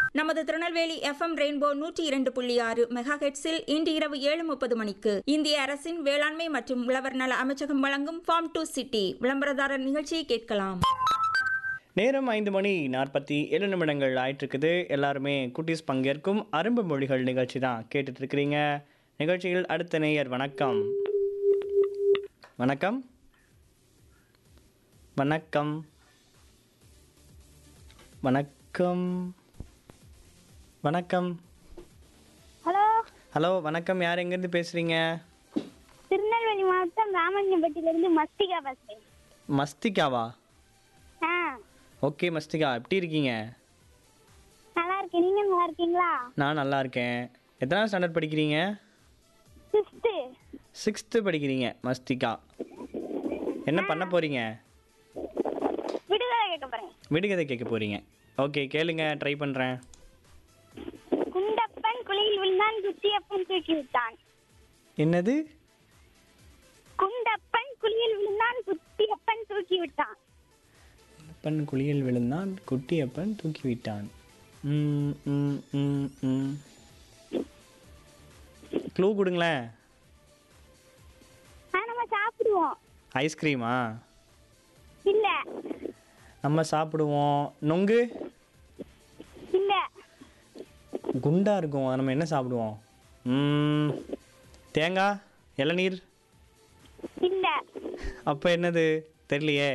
நமது Tirunelveli FM rainbow நூற்றி இரண்டு புள்ளி ஆறு மெகா ஹெட்ஸில் இன்று இரவு ஏழு முப்பது மணிக்கு இந்திய அரசின் வேளாண்மை மற்றும் உழவர் நல அமைச்சகம் வழங்கும் ஃபார்ம் டு சிட்டி விளம்பரதாரர் நிகழ்ச்சியை கேட்கலாம் நேரம் ஐந்து மணி நாற்பத்தி ஏழு நிமிடங்கள் ஆயிட்டிருக்குது எல்லாருமே குட்டீஸ் பங்கேற்கும் அரும்பு மொழிகள் நிகழ்ச்சி தான் கேட்டுட்டு இருக்கிறீங்க நிகழ்ச்சியில் அடுத்த நேயர் வணக்கம் வணக்கம் வணக்கம் வணக்கம் வணக்கம் ஹலோ ஹலோ வணக்கம் யார் எங்கேருந்து பேசுகிறீங்க திருநெல்வேலி மாவட்டம் ராமலிங்கப்பட்டியிலிருந்து மஸ்திகா பேசுறேன் மஸ்திகாவா ஆ ஓகே மஸ்திகா எப்படி இருக்கீங்க நல்லா இருக்கேன் நீங்க நல்லா இருக்கீங்களா நான் நல்லா இருக்கேன் எத்தனாவது ஸ்டாண்டர்ட் படிக்கிறீங்க சிஸ்து சிக்ஸ்த்து படிக்கிறீங்க மஸ்திகா என்ன பண்ண போகிறீங்க விடுதலை கேட்க போறேன் விடுகதை கேட்க போகிறீங்க ஓகே கேளுங்க ட்ரை பண்ணுறேன் குண்டப்பன் குழியில் விழுந்தான் குத்தியப்பன் தூக்கி விட்டான் என்னது குண்டப்பன் குழியில் விழுந்தான் குத்தியப்பன் தூக்கி விட்டான் அப்பன் குளியல் விழுந்தான் குட்டியப்பன் தூக்கி விட்டான் ம், ம், ம், ம். க்ளூ கொடுங்களேன் ஆ நம்ம சாப்பிடுவோம் ஐஸ்கிரீமா இல்ல நம்ம சாப்பிடுவோம் நொங்கு இல்ல குண்டா இருக்கும் அதை நம்ம என்ன சாப்பிடுவோம் ம், தேங்காய் இளநீர் இல்ல அப்போ என்னது தெரியலையே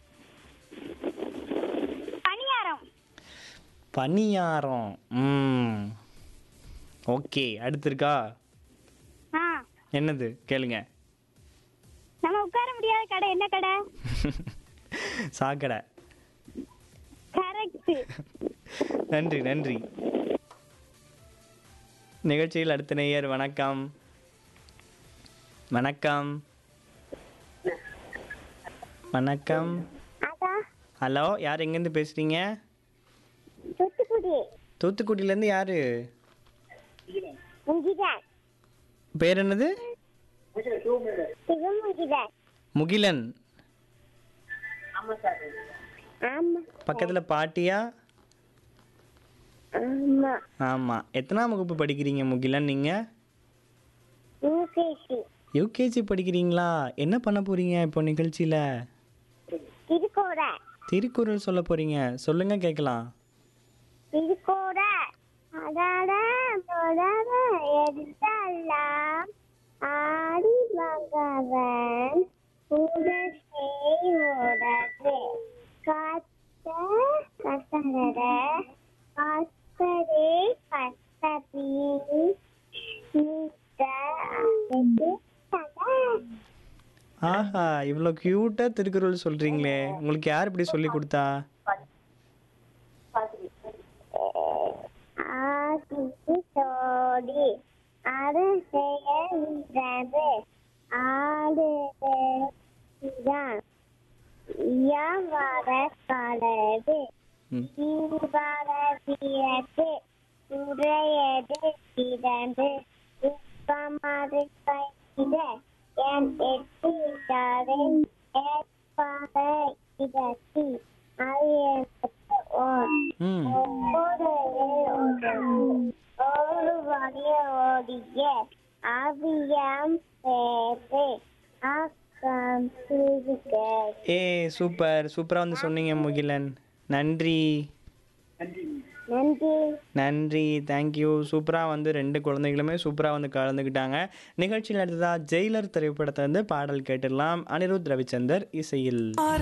பணியாரம் பனியாரம் ம் ஓகே அடுத்து இருக்கா ஆ என்னது கேளுங்க நம்ம உட்கார முடியாத கடை என்ன கடை சாக்கடை கரெக்ட் நன்றி நன்றி நிகழ்ச்சியில் அடுத்த நேயர் வணக்கம் வணக்கம் வணக்கம் அதான் ஹலோ யார் எங்கேருந்து பேசுகிறீங்க தூத்துக்குடி தூத்துக்குடியிலேருந்து யார் முகிதன் பேர் என்னது சிவமுகிதன் முகிலன் ஆமா பக்கத்தில் பாட்டியா ஆமா ஆமாம் எத்தனாம் வகுப்பு படிக்கிறீங்க முகிலன் நீங்கள் யூகேசி யூகேஜி படிக்கிறீங்களா என்ன பண்ண போகிறீங்க இப்போ நிகழ்ச்சியில் திருக்கோட திருக்குறள் சொல்ல போகிறீங்க சொல்லுங்க கேட்கலாம் திருக்கோட அடாட தொடர எடுத்தெல்லாம் ஆடி மகவன் உடசை ஓடது காத்த கசரட காத்தரே கத்தபி நீத்த அழகு தட ஆஹா இவ்வளோ க்யூட்டாக திருக்குறள் சொல்கிறீங்களே உங்களுக்கு யார் இப்படி சொல்லி கொடுத்தா ஆசிக்கு தோடி அரசெயல்கிறது ஆடுதான் இயவர கடவு ம் தீவர பிறகு உரையது பிறந்து உப்பமது கையிட என் எட்டிடரை ஏற்பாத இடத்தி அரியத்து ஓர் ம் ஒரு வழிய ஓடிய அவியம் பேரு அக்கம் பிரிக ஏ சூப்பர் சூப்பராக வந்து சொன்னீங்க முகிலன் நன்றி நன்றி நன்றி தேங்க்யூ சூப்பராக வந்து ரெண்டு குழந்தைகளுமே சூப்பராக வந்து கலந்துக்கிட்டாங்க நிகழ்ச்சியில் அடுத்ததாக ஜெயிலர் திரைப்படத்தை வந்து பாடல் கேட்டுடலாம் அனிருத் ரவிச்சந்தர் இசையில்